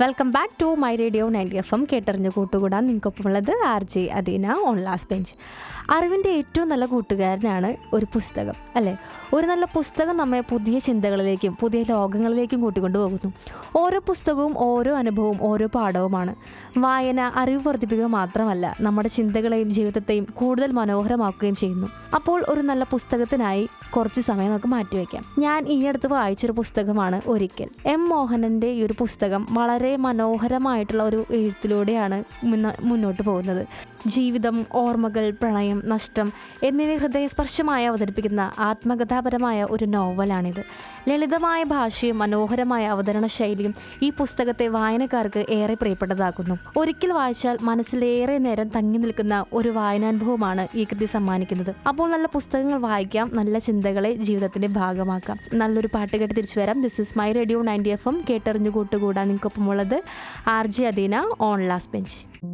welcome back to my radio ninety F M കേട്ടറിഞ്ഞ് കൂട്ടുകൂടാൻ നിങ്ങൾക്കൊപ്പമുള്ളത് R J Adeena on last bench അറിവിൻ്റെ ഏറ്റവും നല്ല കൂട്ടുകാരനാണ് ഒരു പുസ്തകം അല്ലേ ഒരു നല്ല പുസ്തകം നമ്മെ പുതിയ ചിന്തകളിലേക്കും പുതിയ ലോകങ്ങളിലേക്കും കൂട്ടിക്കൊണ്ടു പോകുന്നു ഓരോ പുസ്തകവും ഓരോ അനുഭവവും ഓരോ പാഠവുമാണ് വായന അറിവ് വർദ്ധിപ്പിക്കുക മാത്രമല്ല നമ്മുടെ ചിന്തകളെയും ജീവിതത്തെയും കൂടുതൽ മനോഹരമാക്കുകയും ചെയ്യുന്നു അപ്പോൾ ഒരു നല്ല പുസ്തകത്തിനായി കുറച്ച് സമയം നമുക്ക് മാറ്റിവെക്കാം ഞാൻ ഈ അടുത്ത് വായിച്ചൊരു പുസ്തകമാണ് ഒരിക്കൽ എം മോഹനൻ്റെ ഈ ഒരു പുസ്തകം വളരെ മനോഹരമായിട്ടുള്ള ഒരു എഴുത്തിലൂടെയാണ് മുന്ന- മുന്നോട്ട് പോകുന്നത് ജീവിതം ഓർമ്മകൾ പ്രണയം നഷ്ടം എന്നിവ ഹൃദയസ്പർശമായി അവതരിപ്പിക്കുന്ന ആത്മകഥാപരമായ ഒരു നോവലാണിത് ലളിതമായ ഭാഷയും മനോഹരമായ അവതരണ ശൈലിയും ഈ പുസ്തകത്തെ വായനക്കാർക്ക് ഏറെ പ്രിയപ്പെട്ടതാക്കുന്നു ഒരിക്കൽ വായിച്ചാൽ മനസ്സിലേറെ നേരം തങ്ങി നിൽക്കുന്ന ഒരു വായനാനുഭവമാണ് ഈ കൃതി സമ്മാനിക്കുന്നത് അപ്പോൾ നല്ല പുസ്തകങ്ങൾ വായിക്കാം നല്ല ചിന്തകളെ ജീവിതത്തിന്റെ ഭാഗമാക്കാം നല്ലൊരു പാട്ട് കേട്ട് തിരിച്ചു വരാം this is my radio ninety F M കേട്ടറിഞ്ഞു കൂട്ടുകൂടാൻ നിങ്ങൾക്കൊപ്പമുള്ളത് R J Adeena on last bench